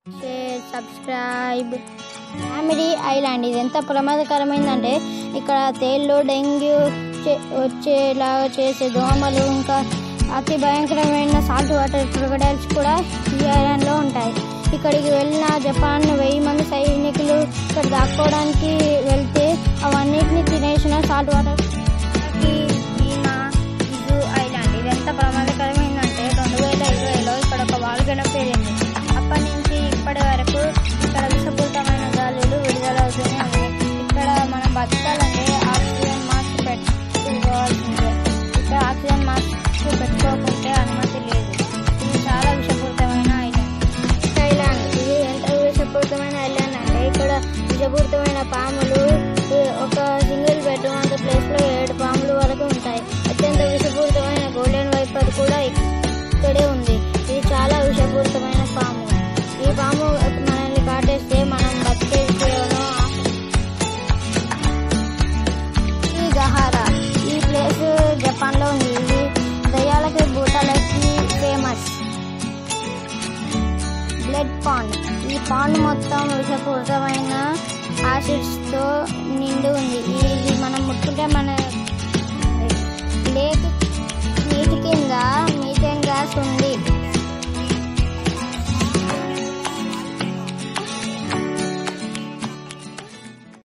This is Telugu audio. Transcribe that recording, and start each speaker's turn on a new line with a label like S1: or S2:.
S1: షేర్ సబ్స్క్రైబ్ కామెడీ ఐలాండ్ ఇది ఎంత ప్రమాదకరమైందంటే ఇక్కడ తేళ్ళు డెంగ్యూ చే- వచ్చేలాగా చేసే దోమలు ఇంకా అతి భయంకరమైన సాల్ట్ వాటర్ క్రొకడైల్స్ కూడా ఈ ఐలాండ్లో ఉంటాయి ఇక్కడికి వెళ్ళిన జపాన్ వెయ్యి మంది సైనికులు ఇక్కడ దాక్కోవడానికి వెళ్తే అవన్నిటిని తినేసిన సాల్ట్ వాటర్ ఈనా ఇజు ఐలాండ్ ఇది ఎంత ప్రమాదకరమైందంటే రెండు వేల ఇరవైలో ఇక్కడ ఒక వాల్గన పేరింది అప్పటి నుంచి ఇప్పటి వరకు ఇక్కడ విషపూరితమైన గాలులు విడుదలవుతూనే ఉన్నాయి ఇక్కడ మనం బతకాలంటే ఆక్సిజన్ మాస్క్ పెట్టుకోవాల్సిందే ఇక్కడ ఆక్సిజన్ మాస్క్ పెట్టుకోకుంటే అనుమతి లేదు ఇది చాలా విషపూరితమైన ఐలాండ్ ఐలాండ్ ఇది ఎంత విషపూరితమైన ఐలాండ్ అంటే ఇక్కడ విషపూరితమైన పాములు ఈ ఒక సింగిల్ బెడ్రూమ్ అంత ప్లేస్ లో ఏడు పాములు వరకు ఉంటాయి అత్యంత విషపూరితమైన గోల్డెన్ వైపర్ కూడా ఇక్కడే ఉంది ఇది చాలా విషపూరితమైన పాము ఈ పాము మనల్ని కాటేస్తే మనం బతికేది కేవలం ఈ గహారా ఈ ప్లేస్ జపాన్ లో ఉంది ఇది దయ్యాలకి భూతాలకి ఫేమస్ బ్లడ్ పాండ్ ఈ పాండ్ మొత్తం విషపూరితమైన యాసిడ్స్ తో నిండి ఉంది ఇది మనం ముట్టుకుంటే మన లేక్